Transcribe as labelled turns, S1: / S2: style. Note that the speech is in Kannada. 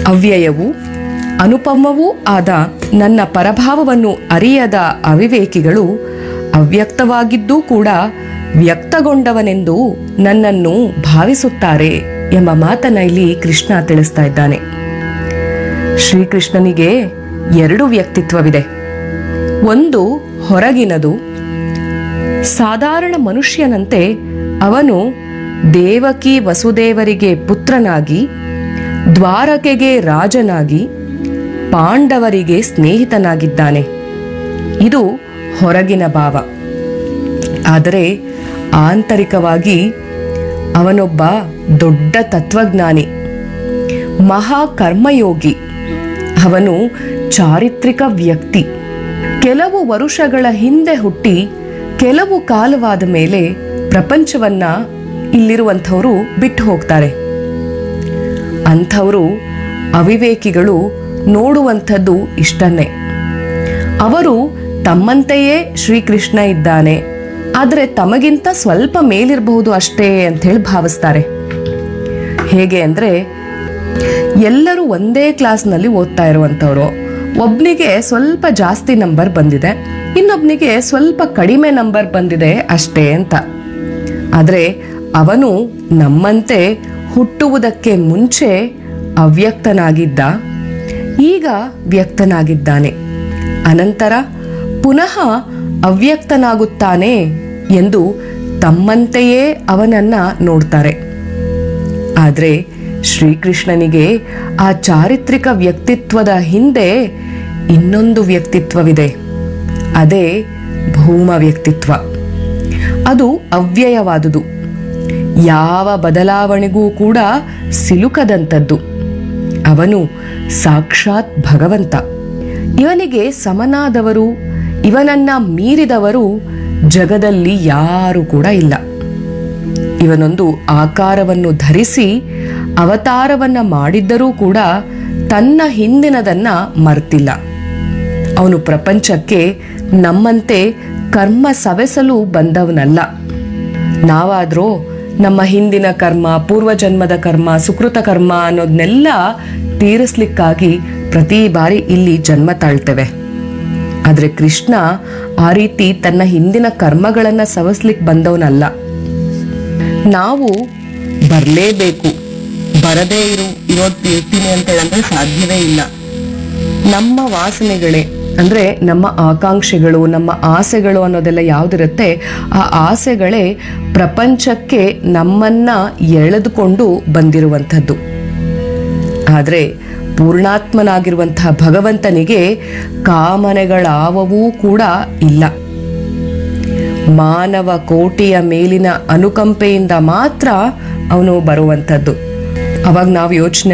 S1: ಅವ್ಯಯವೂ ಅನುಪಮವೂ ಆದ ನನ್ನ ಪರಭಾವವನ್ನು ಅರಿಯದ ಅವಿವೇಕಿಗಳು ಅವ್ಯಕ್ತವಾಗಿದ್ದೂ ಕೂಡ ವ್ಯಕ್ತಗೊಂಡವನೆಂದು ನನ್ನನ್ನು ಭಾವಿಸುತ್ತಾರೆ ಎಂಬ ಮಾತನ್ನ ಇಲ್ಲಿ ಕೃಷ್ಣ ತಿಳಿಸ್ತಾ ಇದ್ದಾನೆ ಶ್ರೀಕೃಷ್ಣನಿಗೆ ಎರಡು ವ್ಯಕ್ತಿತ್ವವಿದೆ ಒಂದು ಹೊರಗಿನದು ಸಾಧಾರಣ ಮನುಷ್ಯನಂತೆ ಅವನು ದೇವಕಿ ವಸುದೇವರಿಗೆ ಪುತ್ರನಾಗಿ ದ್ವಾರಕೆಗೆ ರಾಜನಾಗಿ ಪಾಂಡವರಿಗೆ ಸ್ನೇಹಿತನಾಗಿದ್ದಾನೆ ಇದು ಹೊರಗಿನ ಭಾವ ಆದರೆ ಆಂತರಿಕವಾಗಿ ಅವನೊಬ್ಬ ದೊಡ್ಡ ತತ್ವಜ್ಞಾನಿ ಮಹಾ ಕರ್ಮಯೋಗಿ ಅವನು ಚಾರಿತ್ರಿಕ ವ್ಯಕ್ತಿ ಕೆಲವು ವರುಷಗಳ ಹಿಂದೆ ಹುಟ್ಟಿ ಕೆಲವು ಕಾಲವಾದ ಮೇಲೆ ಪ್ರಪಂಚವನ್ನ ಇಲ್ಲಿರುವಂಥವರು ಬಿಟ್ಟು ಹೋಗ್ತಾರೆ ಅಂಥವರು ಅವಿವೇಕಿಗಳು ನೋಡುವಂಥದ್ದು ಇಷ್ಟನ್ನೇ ಅವರು ತಮ್ಮಂತೆಯೇ ಶ್ರೀಕೃಷ್ಣ ಇದ್ದಾನೆ ಆದರೆ ತಮಗಿಂತ ಸ್ವಲ್ಪ ಮೇಲಿರಬಹುದು ಅಷ್ಟೇ ಅಂತ ಹೇಳಿ ಭಾವಿಸ್ತಾರೆ ಹೇಗೆ ಅಂದರೆ ಎಲ್ಲರೂ ಒಂದೇ ಕ್ಲಾಸ್ನಲ್ಲಿ ಓದ್ತಾ ಇರುವಂಥವ್ರು ಒಬ್ನಿಗೆ ಸ್ವಲ್ಪ ಜಾಸ್ತಿ ನಂಬರ್ ಬಂದಿದೆ ಇನ್ನೊಬ್ನಿಗೆ ಸ್ವಲ್ಪ ಕಡಿಮೆ ನಂಬರ್ ಬಂದಿದೆ ಅಷ್ಟೇ ಅಂತ ಆದರೆ ಅವನು ನಮ್ಮಂತೆ ಹುಟ್ಟುವುದಕ್ಕೆ ಮುಂಚೆ ಅವ್ಯಕ್ತನಾಗಿದ್ದ ಈಗ ವ್ಯಕ್ತನಾಗಿದ್ದಾನೆ ಅನಂತರ ಪುನಃ ಅವ್ಯಕ್ತನಾಗುತ್ತಾನೆ ಎಂದು ತಮ್ಮಂತೆಯೇ ಅವನನ್ನ ನೋಡ್ತಾರೆ ಆದರೆ ಶ್ರೀಕೃಷ್ಣನಿಗೆ ಆ ಚಾರಿತ್ರಿಕ ವ್ಯಕ್ತಿತ್ವದ ಹಿಂದೆ ಇನ್ನೊಂದು ವ್ಯಕ್ತಿತ್ವವಿದೆ ಅದೇ ಭೂಮ ವ್ಯಕ್ತಿತ್ವ ಅದು ಅವ್ಯಯವಾದುದು ಯಾವ ಬದಲಾವಣೆಗೂ ಕೂಡ ಸಿಲುಕದಂಥದ್ದು ಅವನು ಸಾಕ್ಷಾತ್ ಭಗವಂತ ಇವನಿಗೆ ಸಮನಾದವರು ಇವನನ್ನ ಮೀರಿದವರು ಜಗದಲ್ಲಿ ಯಾರು ಕೂಡ ಇಲ್ಲ ಇವನೊಂದು ಆಕಾರವನ್ನು ಧರಿಸಿ ಅವತಾರವನ್ನ ಮಾಡಿದ್ದರೂ ಕೂಡ ತನ್ನ ಹಿಂದಿನದನ್ನ ಮರ್ತಿಲ್ಲ ಅವನು ಪ್ರಪಂಚಕ್ಕೆ ನಮ್ಮಂತೆ ಕರ್ಮ ಸವೆಸಲು ಬಂದವನಲ್ಲ ನಾವಾದ್ರೂ ನಮ್ಮ ಹಿಂದಿನ ಕರ್ಮ ಪೂರ್ವಜನ್ಮದ ಕರ್ಮ ಸುಕೃತ ಕರ್ಮ ಅನ್ನೋದನ್ನೆಲ್ಲ ತೀರಿಸ್ಲಿಕ್ಕಾಗಿ ಪ್ರತಿ ಬಾರಿ ಇಲ್ಲಿ ಜನ್ಮ ತಾಳ್ತೇವೆ ಆದ್ರೆ ಕೃಷ್ಣ ಆ ರೀತಿ ತನ್ನ ಹಿಂದಿನ ಕರ್ಮಗಳನ್ನ ಸವಸ್ಲಿಕ್ಕೆ ಬಂದವನಲ್ಲ ನಾವು ಬರಲೇಬೇಕು ಬರದೇ ಇರು ಇರೋದ್ ಇರ್ತೀನಿ ಅಂತ ಹೇಳಂದ್ರೆ ಸಾಧ್ಯವೇ ಇಲ್ಲ ನಮ್ಮ ವಾಸನೆಗಳೇ ಅಂದ್ರೆ ನಮ್ಮ ಆಕಾಂಕ್ಷೆಗಳು ನಮ್ಮ ಆಸೆಗಳು ಅನ್ನೋದೆಲ್ಲ ಯಾವ್ದಿರುತ್ತೆ ಆ ಆಸೆಗಳೇ ಪ್ರಪಂಚಕ್ಕೆ ನಮ್ಮನ್ನ ಎಳೆದುಕೊಂಡು ಬಂದಿರುವಂಥದ್ದು ಆದ್ರೆ ಪೂರ್ಣಾತ್ಮನಾಗಿರುವಂತಹ ಭಗವಂತನಿಗೆ ಕಾಮನೆಗಳಾವವೂ ಕೂಡ ಇಲ್ಲ ಮಾನವ ಕೋಟಿಯ ಮೇಲಿನ ಅನುಕಂಪೆಯಿಂದ ಮಾತ್ರ ಅವನು ಬರುವಂಥದ್ದು ಅವಾಗ ನಾವು ಯೋಚನೆ